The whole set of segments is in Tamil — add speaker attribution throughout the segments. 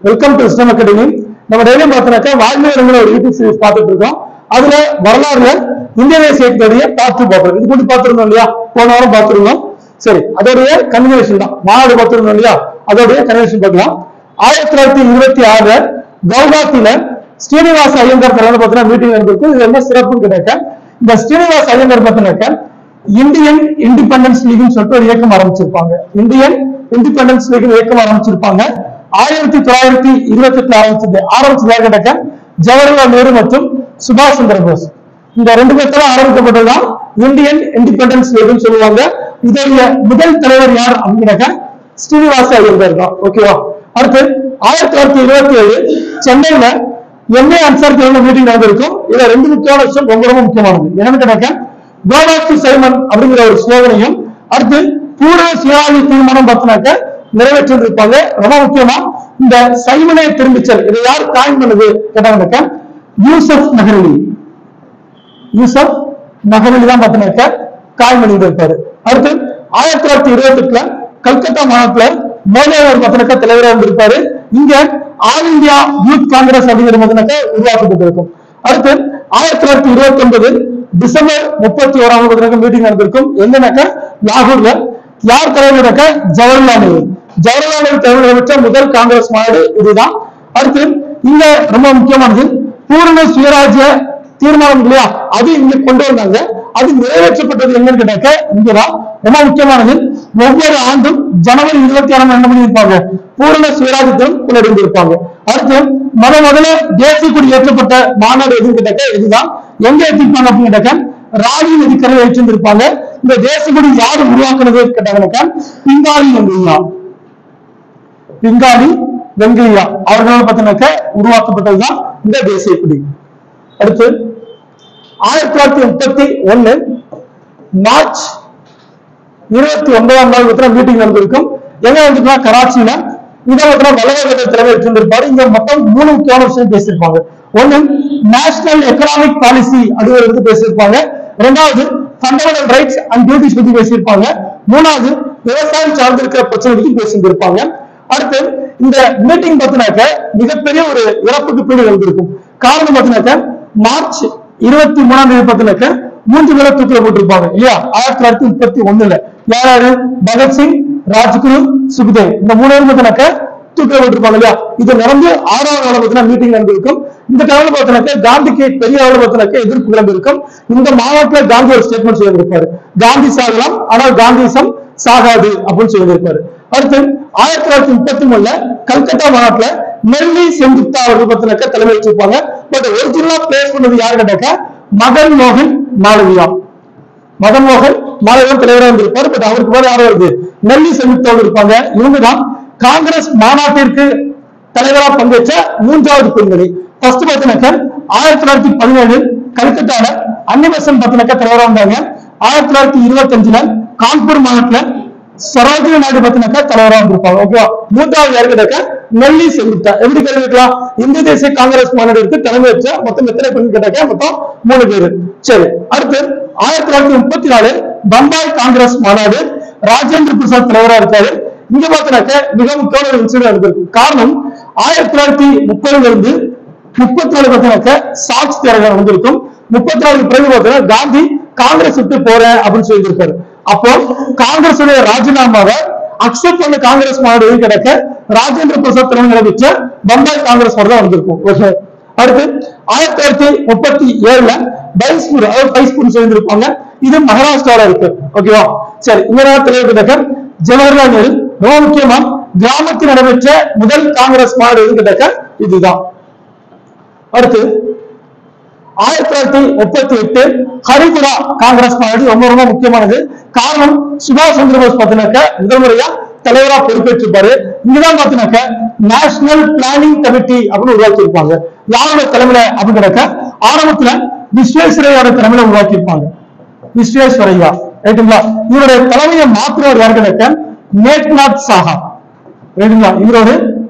Speaker 1: வெல்கம் டு இஸ்லாம் அகாடமி நம்ம டெய்லியும் பார்த்தோம்னாக்கா வாழ்வியல் ஒரு யூடியூப் சீரிஸ் பார்த்துட்டு இருக்கோம் அதுல வரலாறுல இந்திய தேசிய இயக்கத்துடைய பார்ட் டூ பார்ப்போம் இது கூட பார்த்திருந்தோம் இல்லையா போன வாரம் பார்த்திருந்தோம் சரி அதோடைய கன்வென்ஷன் தான் மாநாடு பார்த்திருந்தோம் இல்லையா அதோடைய கன்வென்ஷன் பார்க்கலாம் ஆயிரத்தி தொள்ளாயிரத்தி இருபத்தி ஆறுல கவுகாத்தில ஸ்ரீனிவாச ஐயங்கார் தலைவர் பார்த்தீங்கன்னா மீட்டிங் நடந்திருக்கு இது என்ன சிறப்புன்னு கேட்டாக்க இந்த ஸ்ரீனிவாச ஐயங்கார் பார்த்தீங்கன்னாக்க இந்தியன் இண்டிபெண்டன்ஸ் லீக்னு சொல்லிட்டு ஒரு இயக்கம் ஆரம்பிச்சிருப்பாங்க இந்தியன் இண்டிபெண்டன்ஸ் லீக் இயக்கம் ஆரம்பிச்சிருப்பாங்க ஆயிரத்தி தொள்ளாயிரத்தி இருபத்தி எட்டுல ஆரம்பிச்சது ஆரம்பிச்சது யார் கேட்டாக்க ஜவஹர்லால் நேரு மற்றும் சுபாஷ் சந்திர போஸ் இந்த ரெண்டு பேர்த்தால ஆரம்பிக்கப்பட்டதுதான் இந்தியன் இண்டிபெண்டன்ஸ் லீக்னு சொல்லுவாங்க இதோடைய முதல் தலைவர் யார் அப்படின்னாக்க ஸ்ரீனிவாச ஐயங்கார் தான் ஓகேவா அடுத்து ஆயிரத்தி தொள்ளாயிரத்தி இருபத்தி ஏழு சென்னையில எம்ஏ அன்சார் தலைவர் மீட்டிங் நடந்திருக்கும் இதுல ரெண்டு முக்கியமான விஷயம் ரொம்ப ரொம்ப முக்கியமானது என்னன்னு கேட்டாக்க கோபாஸ்து சைமன் அப்படிங்கிற ஒரு ஸ்லோகனையும் அடுத்து பூர்வ சுயாதி தீர்மானம் பார்த்தினாக்க நிறைவேற்றிருப்பாங்க ரொம்ப முக்கியமா இந்த சைமனை திரும்பிச்சல் இதை யார் காயின் பண்ணது கேட்டாங்கன்னாக்க யூசப் நகரலி யூசப் நகரலி தான் பார்த்தினாக்க காயின் பண்ணிட்டு இருப்பாரு அடுத்து ஆயிரத்தி தொள்ளாயிரத்தி இருபத்தி எட்டுல கல்கத்தா மாநிலத்துல மோதியார் பார்த்தினாக்க தலைவராக இருந்திருப்பாரு இங்க ஆல் இந்தியா யூத் காங்கிரஸ் அப்படிங்கிற பார்த்தினாக்க உருவாக்கப்பட்டிருக்கும் அடுத்து ஆயிரத்தி தொள்ளாயிரத்தி இருபத்தி ஒன்பது டிசம்பர் முப்பத்தி ஓராம் தேதி மீட்டிங் நடந்திருக்கும் எங்கனாக்க லாகூர்ல யார் தலைவராக்க ஜவஹர்லால் நேரு ஜவஹர்லால் நேரு தலைவர் வச்ச முதல் காங்கிரஸ் மாநாடு இதுதான் அடுத்து இங்க ரொம்ப முக்கியமானது பூர்ண சுயராஜ்ய தீர்மானம் இல்லையா அது இங்க கொண்டு வந்தாங்க அது நிறைவேற்றப்பட்டது எங்கன்னு கேட்டாக்க இங்கதான் ரொம்ப முக்கியமானது ஒவ்வொரு ஆண்டும் ஜனவரி இருபத்தி ஆறாம் என்ன பண்ணியிருப்பாங்க பூரண சுயராஜ்யத்திலும் கொண்டாடிருப்பாங்க அடுத்து முத முதல்ல தேசிய கொடி ஏற்றப்பட்ட மாநாடு எதுன்னு கேட்டாக்க இதுதான் எங்க ஏற்றிருப்பாங்க அப்படின்னு கேட்டாக்க ராவி நதிக்கரையை வச்சிருந்திருப்பாங்க இந்த தேசிய கொடி யாரு உருவாக்குனது கேட்டாங்கன்னாக்கா பிங்காலி வெங்கையா பிங்காலி வெங்கையா அவர்களால் பார்த்தீங்கன்னாக்க உருவாக்கப்பட்டதுதான் இந்த தேசிய கொடி அடுத்து ஆயிரத்தி தொள்ளாயிரத்தி முப்பத்தி ஒண்ணு மார்ச் இருபத்தி ஒன்பதாம் நாள் பார்த்தீங்கன்னா மீட்டிங் நடந்திருக்கும் எங்க வந்துட்டுனா கராச்சியில இங்க பார்த்தீங்கன்னா வல்லவகத்தை தலைவர் இருந்திருப்பாரு இங்க மொத்தம் மூணு முக்கியமான விஷயம் பேசியிருப்பாங்க ஒண்ணு நேஷனல் எக்கனாமிக் பாலிசி அப்படிங்கிறது பத்தி பேசியிருப்பாங்க ரெண்டாவது ஃபண்டமெண்டல் ரைட்ஸ் அண்ட் டியூட்டிஸ் பத்தி பேசியிருப்பாங்க மூணாவது விவசாயம் சார்ந்திருக்கிற பிரச்சனை பத்தி பேசியிருந்திருப்பாங்க அடுத்து இந்த மீட்டிங் பார்த்தினாக்க மிகப்பெரிய ஒரு இறப்புக்கு பீடு வந்திருக்கும் காரணம் பார்த்தினாக்க மார்ச் இருபத்தி மூணாம் தேதி பார்த்தினாக்க மூன்று பேரை தூக்கில போட்டிருப்பாங்க இல்லையா ஆயிரத்தி தொள்ளாயிரத்தி முப்பத்தி ஒண்ணுல யாராரு பகத்சிங் ராஜ்குரு சுக்தேவ் இந்த மூணு பேரும் பார்த்தினாக்க தூக்கில போட்டிருப்பாங்க இல்லையா இது நடந்து ஆறாவது நாள் பார்த்தீங்கன்னா மீட்டிங் நடந்திருக்கும் இந்த டைம்ல பார்த்தீங்கன்னாக்க காந்திக்கு பெரிய அளவில் பார்த்தீங்கன்னாக்க எதிர்ப்பு கிளம்பிருக்கும் இந்த மாநாட்டில் காந்தி ஒரு ஸ்டேட்மெண்ட் சொல்லியிருப்பாரு காந்தி சாகலாம் ஆனால் காந்திசம் சாகாது அப்படின்னு சொல்லியிருப்பாரு அடுத்து ஆயிரத்தி தொள்ளாயிரத்தி முப்பத்தி மூணுல கல்கத்தா மாநாட்டுல நெல்லி செங்குப்தா அவர்கள் பார்த்தீங்கன்னாக்க தலைமை வச்சிருப்பாங்க பட் ஒரிஜினலா பிளேஸ் பண்ணது யாரு கேட்டாக்க மதன் மோகன் மாளவியா மதன் மோகன் மாலவியா தலைவராக இருந்திருப்பாரு பட் அவருக்கு மேல யாரும் வருது நெல்லி செங்குப்தோடு இருப்பாங்க இவங்க தான் காங்கிரஸ் மாநாட்டிற்கு தலைவரா பங்கேற்ற மூன்றாவது பெண்மணி ஃபர்ஸ்ட் பாத்தீங்கன்னாக்க ஆயிரத்தி தொள்ளாயிரத்தி பதினேழு கல்கத்தால அன்னிவசன் பாத்தீங்கன்னாக்க தலைவரா இருந்தாங்க ஆயிரத்தி தொள்ளாயிரத்தி இருபத்தி அஞ்சுல கான்பூர் மாநாட்டுல சரோஜினி நாயுடு பாத்தீங்கன்னாக்கா தலைவரா இருந்திருப்பாங்க ஓகேவா மூன்றாவது யாரு கேட்டாக்க நெல்லி செங்குப்தா எப்படி கேள்வி கேட்கலாம் இந்திய தேசிய காங்கிரஸ் மாநாடுக்கு தலைமை வச்ச மொத்தம் எத்தனை பெண் கேட்டாக்க மொத்தம் மூணு பேரு சரி அடுத்து ஆயிரத்தி தொள்ளாயிரத்தி முப்பத்தி நாலு பம்பாய் காங்கிரஸ் மாநாடு ராஜேந்திர பிரசாத் தலைவரா இருக்காரு இங்க பாத்தீங்கன்னாக்க மிக முக்கியமான ஒரு இன்சிடென்ட் நடந்திருக்கு காரணம் ஆயிரத்தி தொள்ளாயிரத்தி முப்பதுல இருந்து முப்பத்தி நாலு பார்த்தீங்கன்னாக்க சாக்ஸ் தேர்தல் நடந்திருக்கும் முப்பத்தி நாலு பிறகு பார்த்தீங்கன்னா காந்தி காங்கிரஸ் விட்டு போறேன் அப்படின்னு சொல்லியிருக்காரு அப்போ காங்கிரஸ் ராஜினாமாவை அக்செப்ட் பண்ண காங்கிரஸ் மாநாடு எது கிடக்க ராஜேந்திர பிரசாத் தலைமை வச்ச பம்பாய் காங்கிரஸ் மாநாடு தான் வந்திருக்கும் ஓகே அடுத்து ஆயிரத்தி தொள்ளாயிரத்தி முப்பத்தி ஏழுல பைஸ்பூர் அதாவது பைஸ்பூர் சேர்ந்திருப்பாங்க இது மகாராஷ்டிரால இருக்கு ஓகேவா சரி இந்த நேரத்தில் கிடக்க ஜவஹர்லால் நேரு ரொம்ப முக்கியமா கிராமத்தில் நடைபெற்ற முதல் காங்கிரஸ் மாநாடு எது கிடக்க இதுதான் அடுத்து ஆயிரத்தி தொள்ளாயிரத்தி முப்பத்தி எட்டு ஹரிபுரா காங்கிரஸ் மாநாடு ரொம்ப ரொம்ப முக்கியமானது காரணம் சுபாஷ் சந்திர போஸ் பாத்தீங்கன்னாக்க முதல் முறையா தலைவரா பொறுப்பேற்றிருப்பாரு இங்கதான் பாத்தீங்கன்னாக்க நேஷனல் பிளானிங் கமிட்டி அப்படின்னு உருவாக்கியிருப்பாங்க யாரோட தலைமையில அப்படின்னு ஆரம்பத்துல விஸ்வேஸ்வரையோட தலைமையில உருவாக்கியிருப்பாங்க விஸ்வேஸ்வரையா ரைட்டுங்களா இவருடைய தலைமையை மாற்றுவர் யாரு கிடக்க மேக்நாத் சாஹா ரைட்டுங்களா இவரோட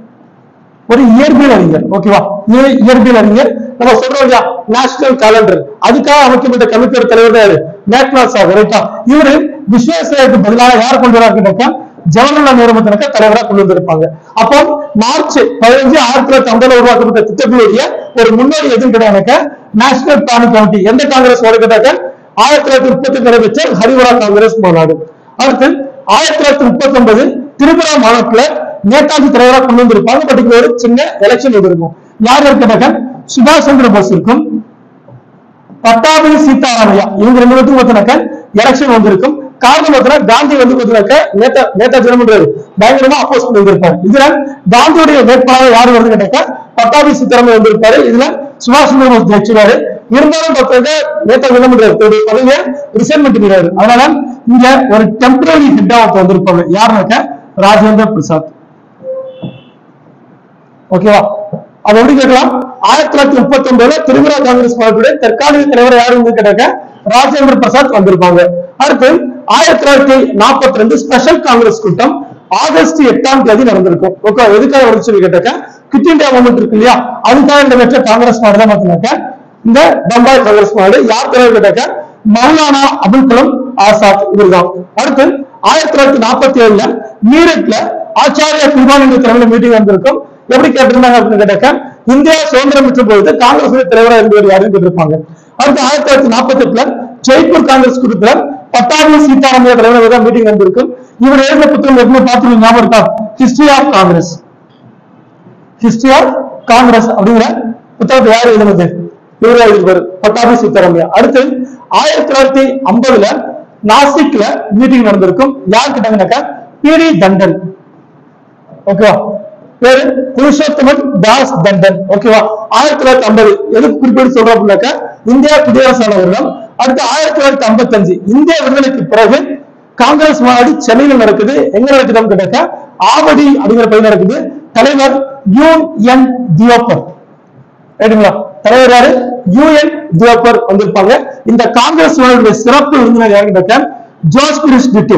Speaker 1: ஒரு இயற்பியல் அறிஞர் ஓகேவா இய- இயற்பியல் அறிஞர் நம்ம சொல்றோம் இல்லையா நேஷனல் கேலண்டர் அதுக்காக அமைக்கப்பட்ட கமிட்டியோட தலைவர் தான் யாரு மேக்நாத் சாஹர் ரைட்டா இவரு விஸ்வேஸ்வரருக்கு பதிலாக யார் கொண்டு வராரு கேட்டாக்கா ஜவஹர்லால் நேரு பார்த்தீங்கன்னாக்கா தலைவரா கொண்டு வந்திருப்பாங்க அப்போ மார்ச் பதினஞ்சு ஆயிரத்தி தொள்ளாயிரத்தி ஐம்பதுல உருவாக்கப்பட்ட திட்டங்களுடைய ஒரு முன்னோடி எதுன்னு கேட்டாங்க நேஷனல் பிளானிங் கமிட்டி எந்த காங்கிரஸ் கேட்டாக்க ஆயிரத்தி தொள்ளாயிரத்தி முப்பத்தி நடைபெற்ற ஹரிவரா காங்கிரஸ் மாநாடு அடுத்து ஆயிரத்தி தொள்ளாயிரத்தி முப்பத்தி ஒன்பது திரிபுரா மாநாட்டுல நேதாஜி தலைவரா கொண்டு வந்திருப்பாங்க பட் இங்க ஒரு சின்ன எலெக்ஷன் இருக்கும் யார் கேட்டாக்க சுபாஷ் சந்திர போஸ் இருக்கும் பட்டாபி சீதாராமையா இவங்க ரெண்டு பேருக்கும் பார்த்தீங்கன்னாக்க எலெக்ஷன் வந்திருக்கும் காரணம் பார்த்தீங்கன்னா காந்தி வந்து பார்த்தீங்கன்னாக்க நேதா நேதாஜி என்ன பண்றாரு பயங்கரமா அப்போஸ் பண்ணி வந்திருப்பாரு இதுல காந்தியுடைய வேட்பாளர் யாரு வருது கேட்டாக்க பட்டாபி சீதாராமையா வந்திருப்பாரு இதுல சுபாஷ் சந்திர போஸ் ஜெயிச்சிருவாரு இருந்தாலும் பார்த்தீங்கன்னா நேதாஜி என்ன பண்றாரு தன்னுடைய பதவியை ரிசைன் பண்ணிக்கிறாரு அதனால இங்க ஒரு டெம்பரரி ஹெட்டா ஒருத்தர் வந்திருப்பாங்க யாருனாக்க ராஜேந்திர பிரசாத் ஓகேவா அது எப்படி கேட்கலாம் ஆயிரத்தி தொள்ளாயிரத்தி முப்பத்தி ஒன்பதுல திரிபுரா காங்கிரஸ் பார்ட்டியுடைய தற்காலிக தலைவர் யாரு வந்து கேட்டாக்க ராஜேந்திர பிரசாத் வந்திருப்பாங்க அடுத்து ஆயிரத்தி தொள்ளாயிரத்தி நாற்பத்தி ரெண்டு ஸ்பெஷல் காங்கிரஸ் கூட்டம் ஆகஸ்ட் எட்டாம் தேதி நடந்திருக்கும் ஓகே எதுக்காக நடந்துச்சு கேட்டாக்க கிட் இந்தியா மூமெண்ட் இருக்கு இல்லையா அதுக்காக நடைபெற்ற காங்கிரஸ் மாடு தான் பார்த்தீங்கன்னாக்க இந்த பம்பாய் காங்கிரஸ் மாடு யார் தலைவர் கேட்டாக்க மௌலானா அபுல் கலாம் ஆசாத் இவர்தான் அடுத்து ஆயிரத்தி தொள்ளாயிரத்தி நாற்பத்தி ஏழுல மீரட்ல ஆச்சாரிய குர்பானி தலைமையில மீட்டிங் வந்திருக்கும் எப்படி கேட்டிருந்தாங்க அப்படின்னு கேட்டாக்க இந்தியா சுதந்திரம் பெற்ற பொழுது காங்கிரஸ் தலைவராக இருந்தவர் யாருன்னு கேட்டிருப்பாங்க அடுத்து ஆயிரத்தி தொள்ளாயிரத்தி நாற்பத்தி எட்டுல ஜெய்ப்பூர் காங்கிரஸ் கூட்டத்துல பட்டாபி சீதாராமையா தலைவர் தான் மீட்டிங் வந்திருக்கும் இவர் எழுதின புத்தகம் எப்பவுமே பார்த்து ஞாபகம் இருக்கா history of Congress history of Congress அப்படிங்கிற புத்தகத்தை யார் எழுதினது இவரா எழுதியிருப்பாரு பட்டாபி சீதாராமையா அடுத்து ஆயிரத்தி தொள்ளாயிரத்தி ஐம்பதுல நாசிக்ல மீட்டிங் நடந்திருக்கும் யார் கிட்டாங்கன்னாக்கா பிடி தண்டன் ஓகேவா பேரு புருஷோத்தமன் தாஸ் தண்டன் ஓகேவா ஆயிரத்தி தொள்ளாயிரத்தி ஐம்பது எதுக்கு குறிப்பிட்டு சொல்றோம் அப்படின்னாக்கா இந்தியா குடியரசான வருடம் அடுத்து ஆயிரத்தி தொள்ளாயிரத்தி ஐம்பத்தி அஞ்சு இந்திய விடுதலைக்கு பிறகு காங்கிரஸ் மாநாடு சென்னையில நடக்குது எங்க நடக்குதுன்னு கேட்டாக்கா ஆவடி அப்படிங்கிற பகுதி நடக்குது தலைவர் யூன் என் தியோப்பர் ரைட்டுங்களா தலைவர் யாரு யூஎன் தியோப்பர் வந்திருப்பாங்க இந்த காங்கிரஸ் மாநாடுடைய சிறப்பு விருந்தினர் யாருன்னு கேட்டா Josip Broz Tito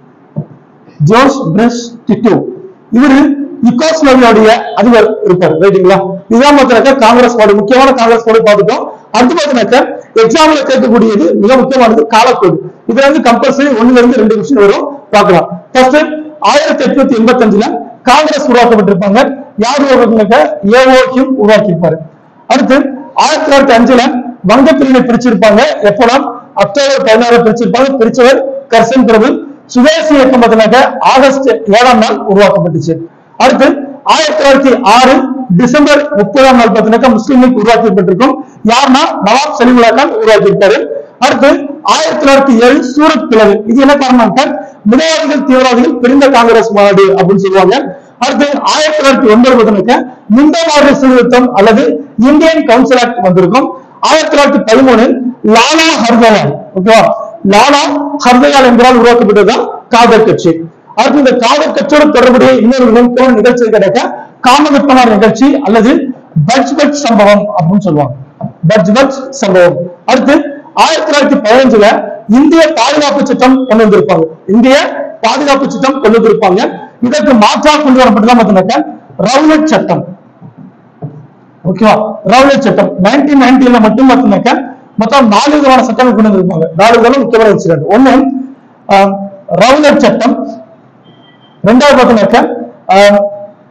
Speaker 1: Josip Broz Tito இவரு யுகோஸ்லாவியாவுடைய அதிபர் இருப்பார் ரைட்டுங்களா இதுதான் பார்த்தீங்கன்னாக்கா காங்கிரஸ் பாடு முக்கியமான காங்கிரஸ் பாடு பார்த்துட்டோம் அடுத்து பார்த்தீங்கன்னாக்கா எக்ஸாம்ல கேட்கக்கூடியது மிக முக்கியமானது காலக்கோடு இதுல இருந்து கம்பல்சரி ஒண்ணுல இருந்து ரெண்டு விஷயம் வரும் பார்க்கலாம் ஃபர்ஸ்ட் ஆயிரத்தி எட்நூத்தி எண்பத்தி அஞ்சுல காங்கிரஸ் உருவாக்கப்பட்டிருப்பாங்க யார் உருவாக்குனாக்கா ஏஓ ஹிம் உருவாக்கியிருப்பாரு அடுத்து ஆயிரத்தி தொள்ளாயிரத்தி அஞ்சுல வங்கப்பிரிவினை பிரிச்சிருப்பாங்க எப்போலாம் அக்டோபர் பதினாறு பிரிச்சிருப்பாங்க பிரிச்சவர் கர்சன் பிரபு சுதேசி இயக்கம் பார்த்தீங்கன்னாக்க ஆகஸ்ட் ஏழாம் நாள் உருவாக்கப்பட்டுச்சு அடுத்து ஆயிரத்தி தொள்ளாயிரத்தி ஆறு டிசம்பர் முப்பதாம் நாள் பார்த்தீங்கன்னாக்கா முஸ்லீம் லீக் உருவாக்கப்பட்டிருக்கும் யாருன்னா நவாப் சலீமுல்லா கான் உருவாக்கியிருப்பாரு அடுத்து ஆயிரத்தி தொள்ளாயிரத்தி ஏழு சூரத் பிளவு இது என்ன காரணம்னாக்கா மிதவாதிகள் தீவிரவாதிகள் பிரிந்த காங்கிரஸ் மாநாடு அப்படின்னு சொல்லுவாங்க அடுத்து ஆயிரத்தி தொள்ளாயிரத்தி ஒன்பது பார்த்தீங்கன்னாக்கா முந்தமாறு சீர்திருத்தம் அல்லது இந்தியன் கவுன்சில் ஆக்ட் வந்திருக்கும் ஆயிரத்தி தொள்ளாயிரத்தி பதிமூணு லாலா ஹர்தயால் ஓகேவா லாலா ஹர்தயால் என்பதால் உருவாக்கப்பட்டதுதான் காதர் கட்சி அடுத்து இந்த காதர் கட்சியோட தொடர்புடைய இன்னொரு மிக முக்கியமான நிகழ்ச்சி கிடைக்க காமகட்டமான நிகழ்ச்சி அல்லது பட்ஜ் பட் சம்பவம் அப்படின்னு சொல்லுவாங்க பட்ஜ் பட் சம்பவம் அடுத்து ஆயிரத்தி தொள்ளாயிரத்தி பதினஞ்சுல இந்திய பாதுகாப்பு சட்டம் கொண்டு வந்திருப்பாங்க இந்திய பாதுகாப்பு சட்டம் கொண்டு வந்திருப்பாங்க இதற்கு மாற்றா கொண்டு வரப்பட்டதான் பார்த்தீங்கன்னாக்கா ரவுலட் சட்டம் ஓகேவா ரவுலட் சட்டம் நைன்டீன் நைன்டீன்ல மட்டும் பார்த்தீங்கன்னாக்கா மொத்தம் நாலு விதமான சட்டங்கள் கொண்டு வந்திருப்பாங்க நாலு விதம் முக்கியமான வச்சிருக்காங்க ஒண்ணு ஆஹ், ரவுலட் சட்டம் ரெண்டாவது பார்த்தீங்கன்னாக்கா ஆஹ்,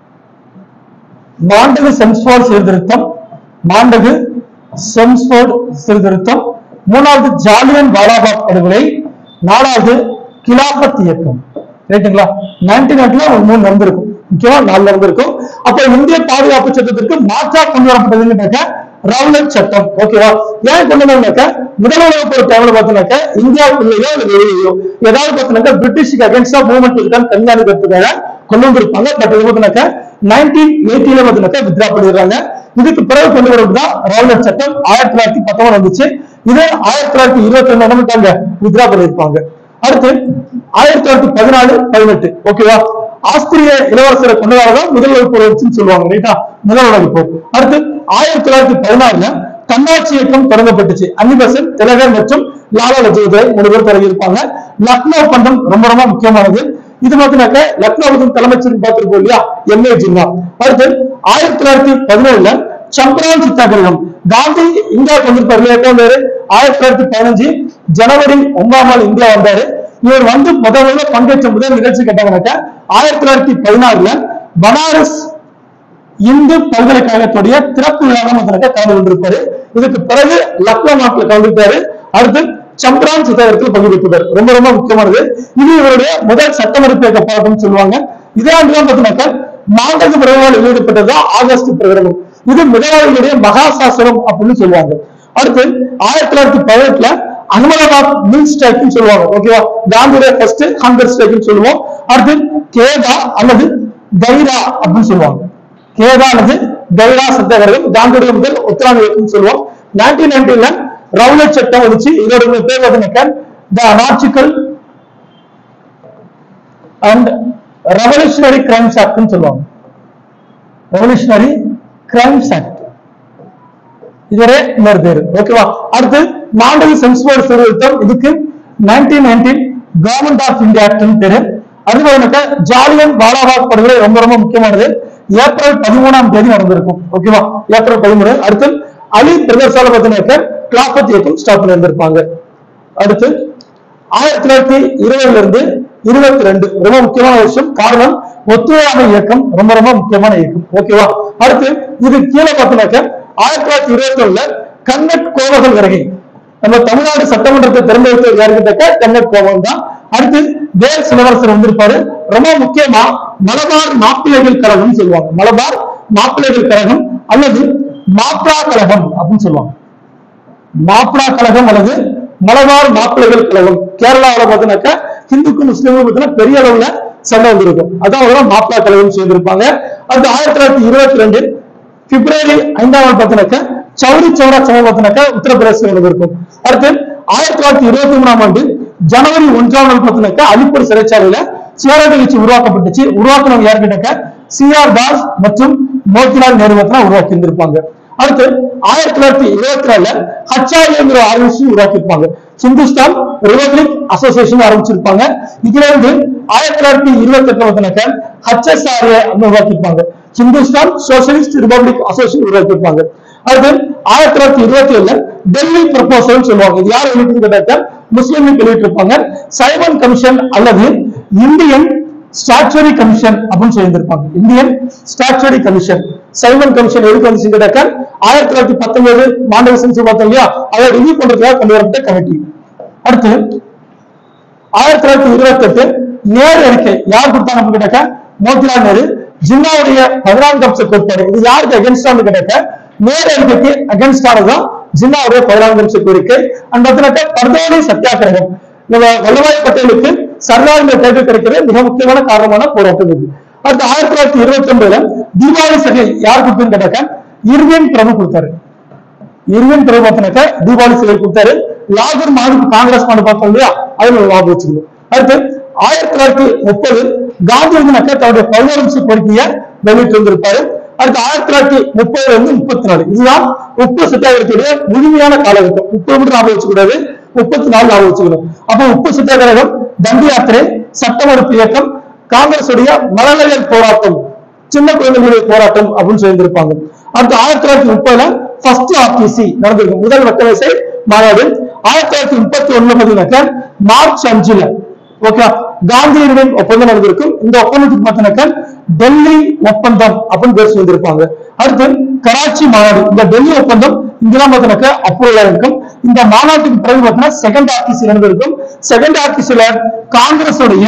Speaker 1: மாண்டகு செம்ஸ்போர்ட் சீர்திருத்தம் மாண்டகு செம்ஸ்போர்ட் சீர்திருத்தம் மூணாவது ஜாலியன் வாலாபாக் படுகொலை நாலாவது கிலாபத் இயக்கம் ரைட்டுங்களா நைன்டீன் நாட்டுல ஒரு மூணு நடந்திருக்கும் முக்கியமா நாலு நடந்திருக்கும் அப்ப இந்திய பாதுகாப்பு சட்டத்திற்கு மாற்றா கொண்டு வரப்பட்டதுன்னு கேட்க ரவுலட் சட்டம் ஓகேவா ஏன் கொண்டு வந்தாங்க முதல் உலகப் போர் டைம்ல பார்த்தீங்கன்னாக்கா இந்தியாவுக்குள்ளேயோ இல்லை வெளியேயோ ஏதாவது பார்த்தீங்கன்னாக்கா பிரிட்டிஷ்க்கு அகேன்ஸ்டா மூவ்மெண்ட் இருக்கான்னு கண்காணிக்கிறதுக்காக கொண்டு வந்திருப்பாங்க பட் இது பார்த்தீங்கன்னாக்கா நைன்டீன் எயிட்டில பார்த்தீங்கன்னாக்கா வித்ரா பண்ணிடுறாங்க இதுக்கு பிறகு கொண்டு வரதுதான் ரவுலட் சட்டம் ஆயிரத்தி தொள்ளாயிரத்தி பத்தொன்பது வந்துச்சு இது ஆயிரத்தி தொள்ளாயிரத்தி இருபத்தி ரெண்டு என்ன பண்ணிட்டாங்க வித்ரா பண்ணிருப்பாங்க அடுத்து ஆயிரத்தி தொள்ளாயிரத்தி பதினாலு பதினெட்டு ஓகேவா ஆஸ்திரிய இளவரசரை கொண்டதாலதான் முதல் உலகப் போர் வந்துச்சுன்னு சொல்லுவாங்க ரைட்டா முதல் உலகப் போர் அடுத்து ஆயிரத்தி தொள்ளாயிரத்தி பதினாறுல தன்னாட்சி இயக்கம் தொடங்கப்பட்டுச்சு அன்னிபெசன் திலகர் மற்றும் லாலா லஜபதி ராய் மூணு பேர் தொடங்கியிருப்பாங்க லக்னோ பண்டம் ரொம்ப ரொம்ப முக்கியமானது இது பார்த்தீங்கன்னாக்க லக்னோவுக்கு தலைமைச்சர் பார்த்திருப்போம் இல்லையா எம்ஏ ஜின்னா அடுத்து ஆயிரத்தி தொள்ளாயிரத்தி பதினேழுல சம்பரான் சித்தாகிரகம் காந்தி இந்தியாவுக்கு வந்திருப்பாரு இல்லையா எப்போ வந்தாரு ஆயிரத்தி தொள்ளாயிரத்தி பதினஞ்சு ஜனவரி ஒன்பதாம் நாள் இந்தியா வந்தாரு இவர் வந்து முதல் முதல்ல பங்கேற்ற முதல் நிகழ்ச்சி கேட்டாங்கன்னாக்க ஆயிரத்தி தொள்ளாயிரத்தி பதினாறுல பனாரஸ் இந்து பல்கலைக்கழகத்துடைய திறப்பு விழாவும் வந்து கலந்து கொண்டிருப்பாரு இதுக்கு பிறகு லக்னோ நாட்டில் கலந்துட்டாரு அடுத்து சம்பரான் சித்தாரத்தில் பங்கு பெற்றுள்ளார் ரொம்ப ரொம்ப முக்கியமானது இது இவருடைய முதல் சட்டமறுப்பு இயக்க போராட்டம் சொல்லுவாங்க இதே ஆண்டுதான் பார்த்தீங்கன்னாக்க மாண்டக பிரகடனம் வெளியிடப்பட்டது ஆகஸ்ட் பிரகடனம் இது முதலாளிகளுடைய மகாசாசனம் அப்படின்னு சொல்லுவாங்க அடுத்து ஆயிரத்தி தொள்ளாயிரத்தி பதினெட்டுல அகமதாபாத் மில் ஸ்ட்ரைக்னு சொல்லுவாங்க ஓகேவா காந்தியுடைய ஃபர்ஸ்ட் ஹங்கர் ஸ்ட்ரைக்னு சொல்லுவோம் அடுத்து கேதா அல்லது தைரா அப்படின்னு சொல்லுவாங்க கேதா அல்லது தைரா சத்தியாகிரகம் காந்தியுடைய முதல் உத்தராணி இயக்கம் சொல்லுவோம் நைன்டீன் நைன்டீன்ல ரவுலட் சட்டம் வந்துச்சு இதோட பேர் பார்த்தீங்கன்னாக்க the anarchical and revolutionary crimes ஆக்ட்னு சொல்லுவாங்க ரெவல்யூஷனரி கிரைம்ஸ் ஆக்ட் இதுவரை இன்னொரு பேரு ஓகேவா அடுத்து மாண்டவி சென்ஸ்போர்ட் சீர்திருத்தம் இதுக்கு nineteen nineteen government of India ஆக்ட்னு பேரு அது பார்த்தீங்கன்னாக்கா ஜாலியன் வாலாபாக் படுகொலை ரொம்ப ரொம்ப முக்கியமானது ஏப்ரல் பதிமூணாம் தேதி நடந்திருக்கும் ஓகேவா ஏப்ரல் பதிமூணு அடுத்து அலி பிரதர்சால பார்த்தீங்கன்னாக்க கிளாபத் இயக்கம் ஸ்டாப் பண்ணியிருந்திருப்பாங்க அடுத்து ஆயிரத்தி தொள்ளாயிரத்தி இருபதுல இருந்து இருபத்தி ரெண்டு ரொம்ப முக்கியமான விஷயம் காரணம் ஒத்துழையாமை இயக்கம் ரொம்ப ரொம்ப முக்கியமான இயக்கம் ஓகேவா அடுத்து இது கீழே பார்த்தோம்னாக்க ஆயிரத்தி தொள்ளாயிரத்தி இருபத்தி ஒண்ணுல கண்ணட் கோவகல் வருகை நம்ம தமிழ்நாடு சட்டமன்றத்தை தேர்ந்தெடுத்தது யாருக்கிட்ட கண்ணட் கோவகம் தான் அடுத்து வேல் சிலவரசர் வந்திருப்பாரு ரொம்ப முக்கியமா மலபார் மாப்பிள்ளைகள் கழகம் சொல்லுவாங்க மலபார் மாப்பிள்ளைகள் கழகம் அல்லது மாப்ளா கழகம் அப்படின்னு சொல்லுவாங்க மாப்பிளா கழகம் அல்லது மலபார் மாப்பிள்ளைகள் கழகம் கேரளாவில் பார்த்தீங்கன்னாக்கா ஹிந்துக்கும் முஸ்லீமுக்கும் பார்த்தீங்கன்னா பெரிய அளவுல சண்டை வந்திருக்கும் அதான் அவரை மாப்பிளா கழகம் சேர்ந்திருப்பாங்க அது ஆயிரத்தி தொள்ளாயிரத்தி இருபத்தி ரெண்டு பிப்ரவரி ஐந்தாம் நாள் பார்த்தீங்கன்னாக்கா சௌரி சௌரா சமம் பார்த்தீங்கன்னாக்கா உத்தரப்பிரதேசம் நடந்திருக்கும் அடுத்து ஆயிரத்தி தொள்ளாயிரத்தி இருபத்தி மூணாம் ஆண்டு ஜனவரி ஒன்றாம் நாள் பார்த்தீங்கன்னாக்கா அலிப்பூர் சிறைச்சாலையில சிஆர் நிகழ்ச்சி உருவாக்கப்பட்டுச்சு உருவாக்குனவங்க யாருக்கிட்டாக்க சிஆர் தாஸ் மற்றும் மோதிலால் நேரு தான் உருவாக்கி இருந்திருப்பாங்க அடுத்து ஆயிரத்தி தொள்ளாயிரத்தி இருபத்தி நாலுல ஹச்ஆர்ஏங்கிற ஆர்கனைசேஷன் உருவாக்கியிருப்பாங்க ஹிந்துஸ்தான் ரிபப்ளிக் அசோசியேஷன் ஆரம்பிச்சிருப்பாங்க இதுல இருந்து ஆயிரத்தி தொள்ளாயிரத்தி இருபத்தி எட்டுல பார்த்தீங்கன்னாக்க ஹச்எஸ்ஆர்ஏ உருவாக்கியிருப்பாங்க ஹிந்துஸ்தான் சோசியலிஸ்ட் ரிபப்ளிக் அசோசியேஷன் உருவாக்கியிருப்பாங்க அடுத்து ஆயிரத்தி தொள்ளாயிரத்தி இருபத்தி ஏழுல டெல்லி ப்ரொபோசல் சொல்லுவாங்க இது யார் வெளியிட்டு கேட்டாக்க முஸ்லீம் லீக் வெளியிட்டிருப்பாங்க சைமன் கமிஷன் அல்லது இந்தியன் ஸ்டாச்சுரி கமிஷன் அப்படின்னு சொல்லியிருந்திருப்பாங்க Indian statutory commission Simon commission எதுக்கு வந்துச்சு கேட்டாக்க ஆயிரத்தி தொள்ளாயிரத்தி பத்தொன்பது மாண்டவ சென்சு பார்த்தோம் இல்லையா அதை ரிவ்யூ பண்றதுக்காக கொண்டு வரப்பட்ட கமிட்டி அடுத்து ஆயிரத்தி தொள்ளாயிரத்தி இருபத்தி எட்டு நேரு அறிக்கை யார் கொடுத்தாங்க அப்படின்னு கேட்டாக்க மோதிலால் நேரு ஜின்னாவுடைய பதினான்கு அம்ச கோட்பாடு இது யாருக்கு அகேன்ஸ்டா கேட்டாக்க நேரு அறிக்கைக்கு அகேன்ஸ்ட் ஆனதுதான் ஜின்னாவுடைய பதினான்கு அம்ச கோரிக்கை அந்த இடத்துல பர்தோனி சத்தியாகிரகம் நம்ம வல்லபாய் பட்டேலுக்கு சர்தாரிന്റെ தேர்வு கிடைக்கிறது மிக முக்கியமான காரணமான போராட்டம் இது அடுத்து ஆயிரத்தி தொள்ளாயிரத்தி இருபத்தி ஒன்பதுல தீபாவளி சகை யார் கொடுத்துன்னு கேட்டாக்க இர்வின் பிரபு கொடுத்தாரு இர்வின் பிரபு பார்த்தனாக்க தீபாவளி சிலை கொடுத்தாரு லாகூர் மாநில காங்கிரஸ் மாநில பார்த்தோம் இல்லையா அதுல ஒரு லாபம் வச்சுக்கணும் அடுத்து ஆயிரத்தி தொள்ளாயிரத்தி முப்பது காந்தி வந்து தன்னுடைய பதினோரு நிமிஷம் கோரிக்கையை வெளியிட்டு வந்திருப்பாரு அடுத்து ஆயிரத்தி தொள்ளாயிரத்தி முப்பதுல இருந்து முப்பத்தி நாலு இதுதான் உப்பு சத்தியாகிரகத்துடைய முழுமையான காலகட்டம் முப்பது மட்டும் ஞாபகம் வச்சுக்கூடாது முப்பத்தி நாலு ஞாபகம் வச்சுக்கணும் அப்ப உப்பு சத்தியாகிரகம் தண்டி யாத்திரை சட்டமறுப்பு இயக்கம் காங்கிரஸ் உடைய மழலையர் போராட்டம் சின்ன குழந்தைகளுடைய போராட்டம் அப்படின்னு சொல்லியிருந்திருப்பாங்க அடுத்து ஆயிரத்தி தொள்ளாயிரத்தி முப்பதுல ஃபர்ஸ்ட் ஆர்டிசி நடந்திருக்கும் முதல் வட்டவசை மாநாடு ஆயிரத்தி தொள்ளாயிரத்தி முப்பத்தி ஒண்ணுல பாத்தீங்கன்னாக்க மார்ச் அஞ்சுல ஓகே காந்தியடிகளின் ஒப்பந்தம் நடந்திருக்கும் இந்த ஒப்பந்தத்துக்கு பார்த்தீங்கன்னாக்க டெல்லி ஒப்பந்தம் அப்படின்னு பேர் சொல்லியிருப்பாங்க அடுத்து கராச்சி மாநாடு இந்த டெல்லி ஒப்பந்தம் இங்கெல்லாம் பார்த்தீங்கன்னாக்க அப்ரூவல் இருக்கும் இந்த மாநாட்டுக்கு பிறகு பார்த்தீங்கன்னா செகண்ட் ஆர்டிசி நடந்திருக்கும் செகண்ட் ஆர்டிசில காங்கிரஸ் உடைய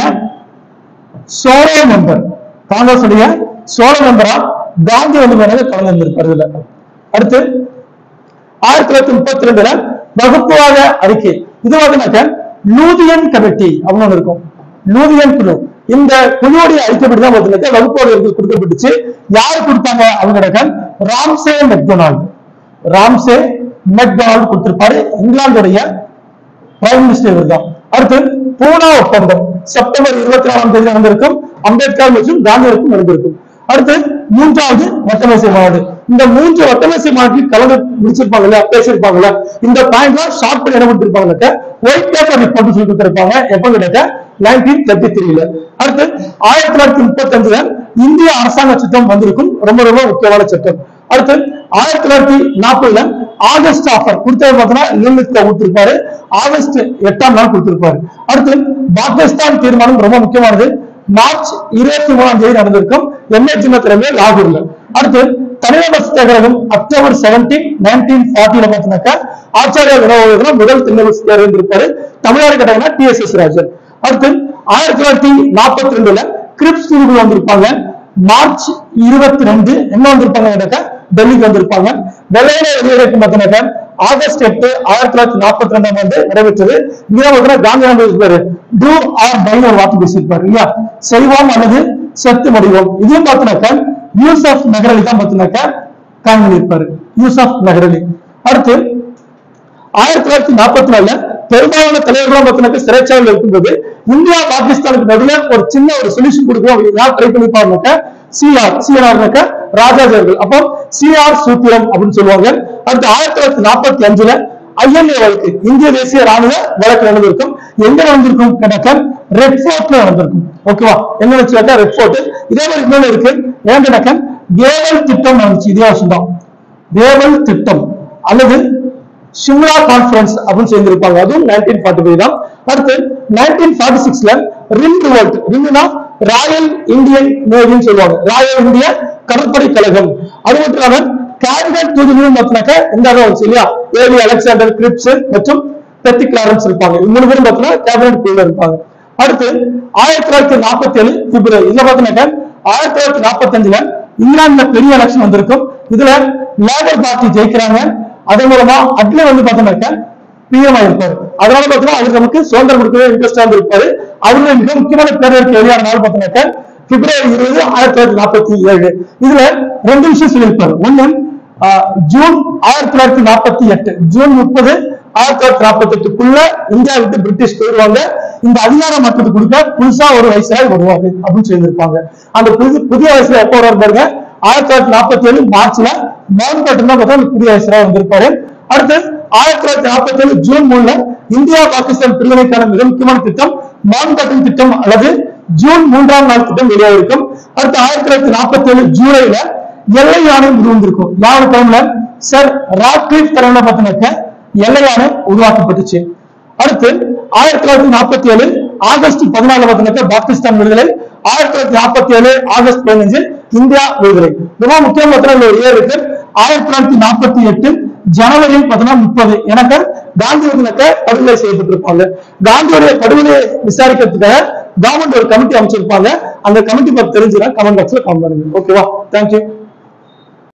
Speaker 1: சோழ மெம்பர் காங்கிரஸ் உடைய சோழ மெம்பரா காந்தி வந்து மேலே கலந்துருப்பார் இதுல அடுத்து ஆயிரத்தி தொள்ளாயிரத்தி முப்பத்தி ரெண்டுல வகுப்புவாத அறிக்கை இது பார்த்தீங்கன்னாக்க லூதியன் கமிட்டி அப்படின்னு ஒண்ணு இருக்கும் லூதியன் குழு இந்த குழுவுடைய அறிக்கைப்படி தான் பார்த்தீங்கன்னாக்க வகுப்போடு கொடுக்கப்பட்டுச்சு யார் கொடுத்தாங்க அவங்க ராம்சே மெக்டொனால்டு ராம்சே மெக்டொனால்டு கொடுத்திருப்பாரு இங்கிலாந்துடைய பிரைம் மினிஸ்டர் இவர் தான் அடுத்து பூனா ஒப்பந்தம் செப்டம்பர் இருபத்தி நாலாம் தேதி நடந்திருக்கும் அம்பேத்கர் மற்றும் காந்தியருக்கும் நடந்திருக்கும் அடுத்து மூன்றாவது வட்டமேசை மாநாடு இந்த மூன்று வட்டமேசை மாநாட்டில் கலந்து முடிச்சிருப்பாங்க இல்லையா பேசியிருப்பாங்கல்ல இந்த பாயிண்ட்லாம் ஷார்ட் பண்ணி என்ன பண்ணிருப்பாங்க ஒயிட் பேப்பர் ரிப்போர்ட் சொல்லி கொடுத்திருப்பாங்க எப்ப கிட்ட நைன்டீன் தேர்ட்டி த்ரீல அடுத்து ஆயிரத்தி தொள்ளாயிரத்தி முப்பத்தி அஞ்சுல இந்திய அரசாங்க சட்டம் வந்திருக்கும் ரொம்ப ரொம்ப முக்கியமான சட்டம் அடுத்து ஆயிரத்தி தொள்ளாயிரத்தி நாற்பதுல ஆகஸ்ட் ஆஃபர் கொடுத்தது பார்த்தோம்னா லிமிட்ல கொடுத்திருப்பாரு ஆகஸ்ட் எட்டாம் நாள் கொடுத்திருப்பாரு அடுத்து பாகிஸ்தான் தீர்மானம் ரொம்ப முக்கியமானது மார்ச் இருபத்தி மூணாம் தேதி நடந்திருக்கும் எம்ஏ சின்னத்திலுமே லாகூர்ல அடுத்து தனிநபர் சத்தியாகிரகம் அக்டோபர் செவன்டீன் நைன்டீன் ஃபார்ட்டில பாத்தீங்கன்னாக்கா ஆச்சாரிய வினோதம் முதல் தனிநபர் சத்தியாகிரகம் இருந்திருப்பாரு தமிழ்நாடு கேட்டாங்கன்னா டி எஸ் எஸ் ராஜன் அடுத்து ஆயிரத்தி தொள்ளாயிரத்தி நாற்பத்தி ரெண்டுல கிரிப்ஸ் தீர்வு வந்திருப்பாங்க மார்ச் இருபத்தி ரெண்டு என்ன வந்திருப்பாங்க கேட்டாக்கா டெல்லிக்கு வந்திருப்பாங்க வெள்ளையில வெளியிடக்கு பார்த்தீங்கன்னாக்கா ஆகஸ்ட் எட்டு ஆயிரத்தி தொள்ளாயிரத்தி நாற்பத்தி ரெண்டாம் ஆண்டு நடைபெற்றது இங்க பார்த்தீங்கன்னா காந்தி பேசியிருப்பாரு டூ ஆர் பைன் ஒரு வார்த்தை பேசியிருப்பாரு இல்லையா செய்வோம் அல்லது செத்து முடிவோம் இதையும் பார்த்தீங்கன்னாக்கா யூஸ் ஆஃப் நகரலி தான் பார்த்தீங்கன்னாக்கா காந்தி இருப்பாரு யூஸ் ஆஃப் நகரலி அடுத்து ஆயிரத்தி தொள்ளாயிரத்தி நாற்பத்தி நாலுல பெரும்பாலான தலைவர்களும் பார்த்தீங்கன்னா சிறைச்சாலையில் இருக்கும்போது இந்தியா பாகிஸ்தானுக்கு நடுவில் ஒரு சின்ன ஒரு சொல்யூஷன் கொடுக்கும் அப்படின்னு யார் ட்ரை பண்ணிப்பாருனாக்கா சிஆர் சிஆர்னாக்கா ராஜாஜி அவர்கள் அப்போ சிஆர் சூத்திரம் அப்படின்னு சொல்லுவாங்க அடுத்து ஆயிரத்தி தொள்ளாயிரத்தி நாற்பத்தி அஞ்சுல ஐஎன்ஏ வழக்கு இந்திய தேசிய ராணுவ வழக்கு நடந்திருக்கும் எங்க நடந்திருக்கும் கேட்டாக்கா ரெட் ஃபோர்ட்ல நடந்திருக்கும் ஓகேவா என்ன வச்சுக்கா ரெட் ஃபோர்ட் இதே மாதிரி இன்னொன்னு இருக்கு ஏன் கேட்டாக்கா வேவல் திட்டம் நடந்துச்சு இதே வருஷம் தான் வேவல் திட்டம் அல்லது சிம்லா கான்ஃபரன்ஸ் அப்படின்னு சேர்ந்திருப்பாங்க அதுவும் நைன்டீன் ஃபார்ட்டி ஃபைவ் தான் அடுத்து நைன்டீன் ஃபார்ட்டி சிக்ஸ்ல ரிம் ரிவோல்ட் ரிம்னா ராயல் இந்தியன் நேவின்னு சொல்லுவாங்க ராயல் இந்திய கடற்படை கழகம் அது மட்டும் இல்லாம கேபினட் தொகுதியும் பார்த்தினாக்கா இந்த இடம் வந்துச்சு இல்லையா ஏவி அலெக்சாண்டர் கிரிப்ஸ் மற்றும் பெத்தி கிளாரன்ஸ் இருப்பாங்க இந்த மூணு பேரும் பார்த்தீங்கன்னா கேபினட் குழுல இருப்பாங்க அடுத்து ஆயிரத்தி தொள்ளாயிரத்தி நாற்பத்தி ஏழு பிப்ரவரி இதுல பாத்தீங்கன்னாக்கா ஆயிரத்தி தொள்ளாயிரத்தி நாற்பத்தி அஞ்சுல இங்கிலாந்துல பெரிய எலெக்ஷன் வந்திருக்கும் இதுல லேபர் பார்ட்டி ஜெயிக்கிறாங்க அதன் மூலமா அட்லி வந்து பாத்தீங்கன்னாக்கா பிஎம் ஆயிருப்பாரு அதனால பாத்தீங்கன்னா அவருக்கு நமக்கு சுதந்திரம் கொடுக்கவே இன்ட்ரெஸ்டா இருந்திருப்பாரு அவருடைய மிக முக்கியமான பேரவைக்கு வெளியான நாள் பாத்தீங்கன்னாக்கா பிப்ரவரி இருபது ஆயிரத்தி தொள்ளாயிரத்தி நாற்பத்தி ஏழு இதுல ரெண்டு விஷயம் சொல்லியிருப்பாரு ஒண்ணு ஆஹ், ஜூன் ஆயிரத்தி தொள்ளாயிரத்தி நாற்பத்தி எட்டு ஜூன் முப்பது ஆயிரத்தி தொள்ளாயிரத்தி நாற்பத்தி எட்டுக்குள்ள இந்தியா விட்டு பிரிட்டிஷ் போயிடுவாங்க இந்த அதிகார மாற்றத்தை கொடுக்க புதுசா ஒரு வயசுல வருவாரு அப்படின்னு சொல்லியிருப்பாங்க அந்த புது புதிய வயசுல எப்போ வருவார் பாருங்க ஆயிரத்தி தொள்ளாயிரத்தி நாற்பத்தி ஏழு மார்ச்ல மவுண்ட் பேட்டன் தான் பார்த்தா அந்த புதிய வயசுல வந்திருப்பாரு அடுத்து ஆயிரத்தி தொள்ளாயிரத்தி நாற்பத்தி ஏழு ஜூன் மூணுல இந்தியா பாகிஸ்தான் பிரிவினைக்கான மிக முக்கியமான திட்டம் மவுண்ட் பேட்டன் திட்டம் அல்லது ஜூன் மூன்றாம் நாள் திட்டம் வெளியாகிருக்கும் அடுத்து ஆயிரத்தி தொள்ளாயிரத்தி நாற்பத்தி ஏழு ஜூலைல எல்லை ஆணையம் உருவந்திருக்கும் யார் டைம்ல சார் ராக்லிஃப் தலைமையில பார்த்தீங்கன்னாக்க எல்லை ஆணையம் உருவாக்கப்பட்டுச்சு அடுத்து ஆயிரத்தி தொள்ளாயிரத்தி நாற்பத்தி ஏழு ஆகஸ்ட் பதினாலு பார்த்தீங்கன்னாக்க பாகிஸ்தான் விடுதலை ஆயிரத்தி தொள்ளாயிரத்தி நாற்பத்தி ஏழு ஆகஸ்ட் பதினஞ்சு இந்தியா விடுதலை ரொம்ப முக்கியம் பார்த்தீங்கன்னா ஒரு இயர் இருக்கு ஆயிரத்தி தொள்ளாயிரத்தி நாற்பத்தி எட்டு ஜனவரி பார்த்தீங்கன்னா முப்பது எனக்கு காந்தி வந்து படுகொலை செய்யப்பட்டிருப்பாங்க காந்தியுடைய படுகொலையை விசாரிக்கிறதுக்காக கவர்மெண்ட் ஒரு கமிட்டி அமைச்சிருப்பாங்க அந்த கமிட்டி பத்தி தெரிஞ்சுன்னா கமெண்ட் பாக்ஸ்ல கமெண்ட் பண்ணுங்க ஓகேவா தேங்க்யூ